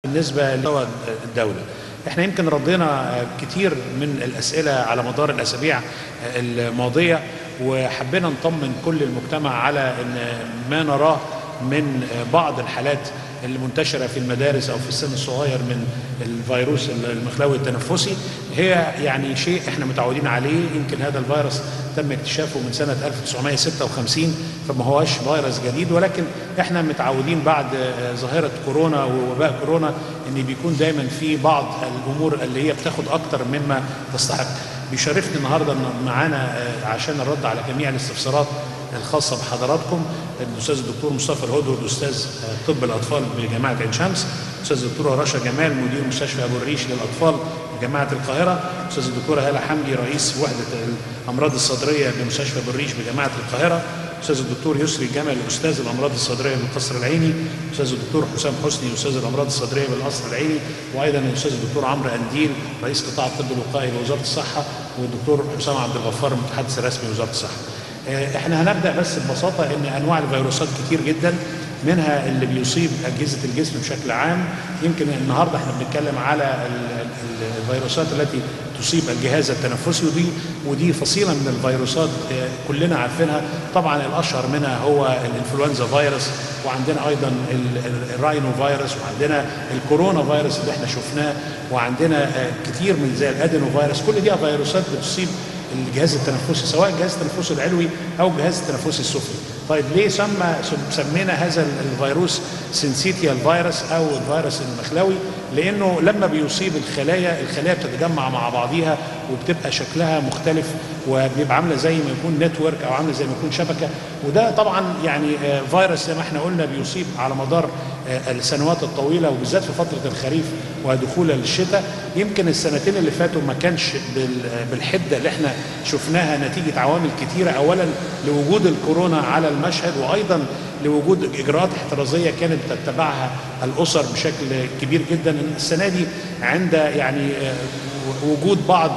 بالنسبه لمستوى الدوله احنا يمكن ردينا كتير من الاسئله على مدار الاسابيع الماضيه وحبينا نطمن كل المجتمع على ان ما نراه من بعض الحالات المنتشره في المدارس او في السن الصغير من الفيروس المخلوي التنفسي هي يعني شيء احنا متعودين عليه يمكن هذا الفيروس تم اكتشافه من سنه 1956 فما هوش فيروس جديد ولكن احنا متعودين بعد ظاهره كورونا ووباء كورونا ان بيكون دايما في بعض الامور اللي هي بتاخد اكتر مما تستحق بيشرفني النهارده ان معانا عشان الرد على جميع الاستفسارات الخاصه بحضراتكم الاستاذ الدكتور مصطفى الهدهد استاذ طب الاطفال بجامعه عين شمس استاذ الدكتوره رشا جمال مدير مستشفى ابو الريش للاطفال بجامعه القاهره استاذ الدكتوره هاله حمدي رئيس وحده الامراض الصدريه بمستشفى ابو الريش بجامعه القاهره استاذ الدكتور يسري جمل استاذ الامراض الصدريه بالقصر العيني استاذ الدكتور حسام حسني استاذ الامراض الصدريه بالقصر العيني وايضا الاستاذ الدكتور عمرو انديل رئيس قطاع الطب الوقائي بوزاره الصحه والدكتور حسام عبد الغفار المتحدث الرسمي لوزاره الصحه احنا هنبدا بس ببساطه ان انواع الفيروسات كتير جدا منها اللي بيصيب اجهزه الجسم بشكل عام يمكن النهارده احنا بنتكلم على الفيروسات التي تصيب الجهاز التنفسي ودي ودي فصيله من الفيروسات كلنا عارفينها طبعا الاشهر منها هو الانفلونزا فيروس وعندنا ايضا الراينو فيروس وعندنا الكورونا فيروس اللي احنا شفناه وعندنا كتير من زي الادينو فيروس كل دي فيروسات بتصيب الجهاز التنفسي سواء الجهاز التنفسي العلوي او الجهاز التنفسي السفلي طيب ليه سمى سمينا هذا الفيروس سنسيتيال فيروس او الفيروس المخلوي لانه لما بيصيب الخلايا الخلايا بتتجمع مع بعضيها وبتبقى شكلها مختلف وبيبقى عامله زي ما يكون نتورك او عامله زي ما يكون شبكه وده طبعا يعني فيروس زي ما احنا قلنا بيصيب على مدار السنوات الطويله وبالذات في فتره الخريف ودخول الشتاء يمكن السنتين اللي فاتوا ما كانش بالحده اللي احنا شفناها نتيجه عوامل كتيره اولا لوجود الكورونا على المشهد وايضا لوجود اجراءات احترازيه كانت تتبعها الاسر بشكل كبير جدا السنه دي عند يعني وجود بعض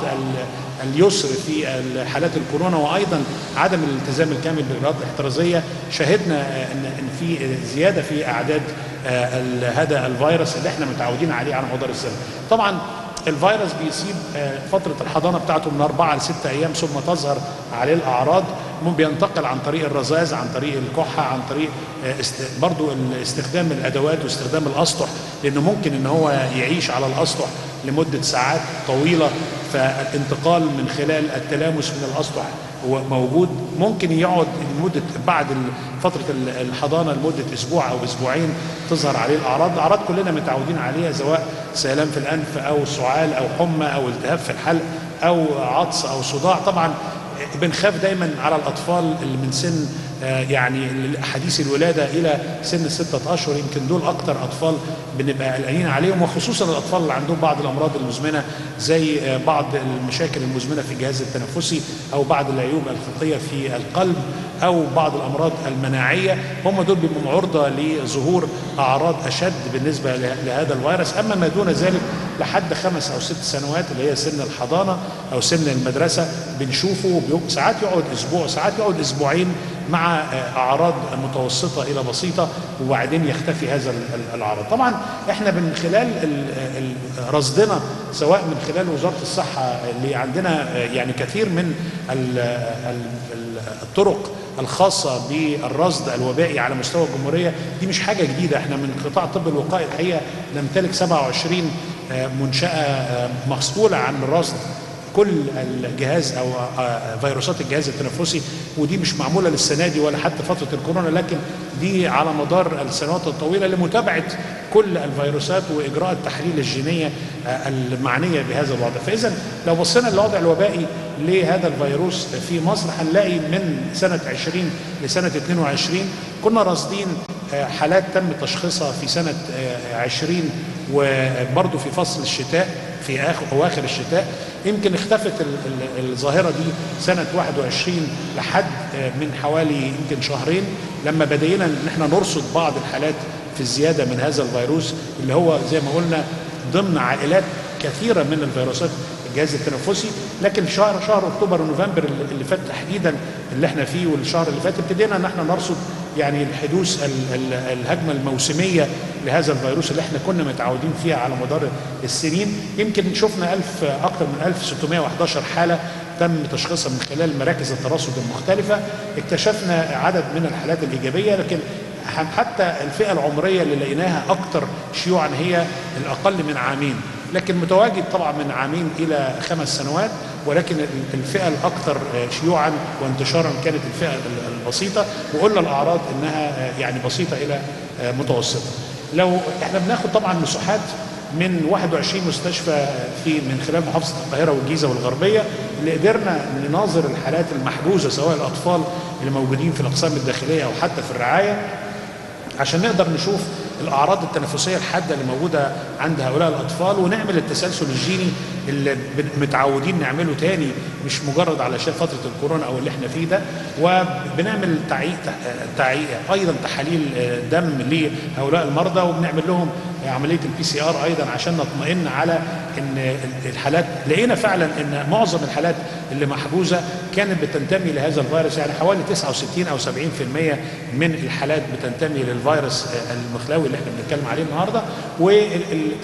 اليسر في حالات الكورونا وايضا عدم الالتزام الكامل بالاجراءات الاحترازيه شهدنا ان في زياده في اعداد هذا الفيروس اللي احنا متعودين عليه على مدار السنه. طبعا الفيروس بيصيب فتره الحضانه بتاعته من اربعه لسته ايام ثم تظهر عليه الاعراض بينتقل عن طريق الرذاذ عن طريق الكحه عن طريق برضو استخدام الادوات واستخدام الاسطح لانه ممكن ان هو يعيش على الاسطح لمده ساعات طويله فالانتقال من خلال التلامس من الاسطح هو موجود ممكن يقعد لمده بعد فتره الحضانه لمده اسبوع او اسبوعين تظهر عليه الاعراض، الاعراض كلنا متعودين عليها سواء سيلان في الانف او سعال او حمى او التهاب في الحلق او عطس او صداع، طبعا بنخاف دايما على الاطفال اللي من سن يعني حديث الولاده الى سن الستة اشهر يمكن دول اكتر اطفال بنبقى قلقانين عليهم وخصوصا الاطفال اللي عندهم بعض الامراض المزمنه زي بعض المشاكل المزمنه في الجهاز التنفسي او بعض العيوب الخلقيه في القلب او بعض الامراض المناعيه هم دول بيبقوا عرضه لظهور اعراض اشد بالنسبه لهذا الفيروس اما ما دون ذلك لحد خمس او ست سنوات اللي هي سن الحضانه او سن المدرسه بنشوفه ساعات يقعد اسبوع ساعات يقعد اسبوعين مع اعراض متوسطه الى بسيطه وبعدين يختفي هذا الاعراض طبعا احنا من خلال رصدنا سواء من خلال وزاره الصحه اللي عندنا يعني كثير من الطرق الخاصة بالرصد الوبائي على مستوى الجمهورية دي مش حاجة جديدة احنا من قطاع الطب الوقائي الحقيقة نمتلك 27 منشأة مسؤولة عن رصد كل الجهاز او فيروسات الجهاز التنفسي ودي مش معموله للسنه دي ولا حتى فتره الكورونا لكن دي على مدار السنوات الطويله لمتابعه كل الفيروسات واجراء التحاليل الجينيه المعنيه بهذا الوضع فاذا لو بصينا للوضع الوبائي لهذا الفيروس في مصر هنلاقي من سنه 20 لسنه 22 كنا راصدين حالات تم تشخيصها في سنه 20 وبرضه في فصل الشتاء في اخر اواخر الشتاء يمكن اختفت الظاهره دي سنه 21 لحد من حوالي يمكن شهرين لما بدينا ان احنا نرصد بعض الحالات في الزياده من هذا الفيروس اللي هو زي ما قلنا ضمن عائلات كثيره من الفيروسات الجهاز التنفسي لكن شهر شهر اكتوبر ونوفمبر اللي فات تحديدا اللي احنا فيه والشهر اللي فات ابتدينا ان احنا نرصد يعني الحدوث ال- ال- الهجمه الموسميه لهذا الفيروس اللي احنا كنا متعودين فيها على مدار السنين يمكن شفنا 1000 اكثر من 1611 حاله تم تشخيصها من خلال مراكز الترصد المختلفه اكتشفنا عدد من الحالات الايجابيه لكن حتى الفئه العمريه اللي لقيناها اكثر شيوعا هي الاقل من عامين لكن متواجد طبعا من عامين الى خمس سنوات ولكن الفئه الاكثر شيوعا وانتشارا كانت الفئه البسيطه وقلنا الاعراض انها يعني بسيطه الى متوسطه. لو احنا بناخد طبعا مساحات من 21 مستشفى في من خلال محافظه القاهره والجيزه والغربيه اللي قدرنا نناظر الحالات المحجوزه سواء الاطفال اللي موجودين في الاقسام الداخليه او حتى في الرعايه عشان نقدر نشوف الاعراض التنفسيه الحاده اللي موجوده عند هؤلاء الاطفال ونعمل التسلسل الجيني اللي متعودين نعمله تاني مش مجرد علشان فتره الكورونا او اللي احنا فيه ده وبنعمل تعيق تعيق ايضا تحاليل دم لهؤلاء المرضى وبنعمل لهم عمليه البي سي ار ايضا عشان نطمئن على ان الحالات لقينا فعلا ان معظم الحالات اللي محجوزه كانت بتنتمي لهذا الفيروس يعني حوالي 69 او 70% من الحالات بتنتمي للفيروس المخلوي اللي احنا بنتكلم عليه النهارده وال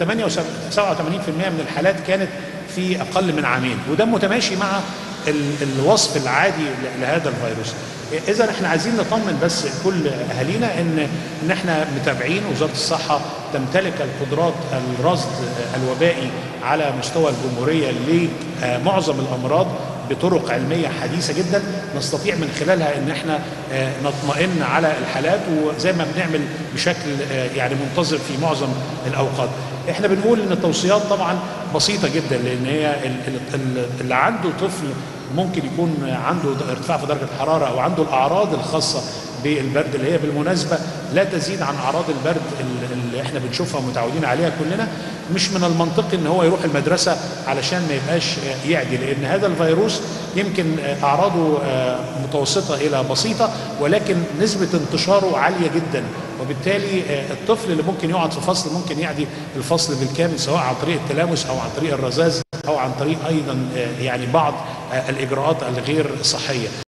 87% من الحالات كانت في اقل من عامين وده متماشي مع الوصف العادي لهذا الفيروس اذا احنا عايزين نطمن بس كل اهالينا ان ان احنا متابعين وزاره الصحه تمتلك القدرات الرصد الوبائي على مستوى الجمهوريه لمعظم الامراض بطرق علميه حديثه جدا نستطيع من خلالها ان احنا نطمئن على الحالات وزي ما بنعمل بشكل يعني منتظم في معظم الاوقات. احنا بنقول ان التوصيات طبعا بسيطه جدا لان هي اللي عنده طفل ممكن يكون عنده ارتفاع في درجه الحراره او عنده الاعراض الخاصه بالبرد اللي هي بالمناسبه لا تزيد عن اعراض البرد اللي احنا بنشوفها ومتعودين عليها كلنا مش من المنطقي ان هو يروح المدرسه علشان ما يبقاش يعدي لان هذا الفيروس يمكن اعراضه متوسطه الى بسيطه ولكن نسبه انتشاره عاليه جدا وبالتالي الطفل اللي ممكن يقعد في فصل ممكن يعدي الفصل بالكامل سواء عن طريق التلامس او عن طريق الرذاذ او عن طريق ايضا يعني بعض الاجراءات الغير صحيه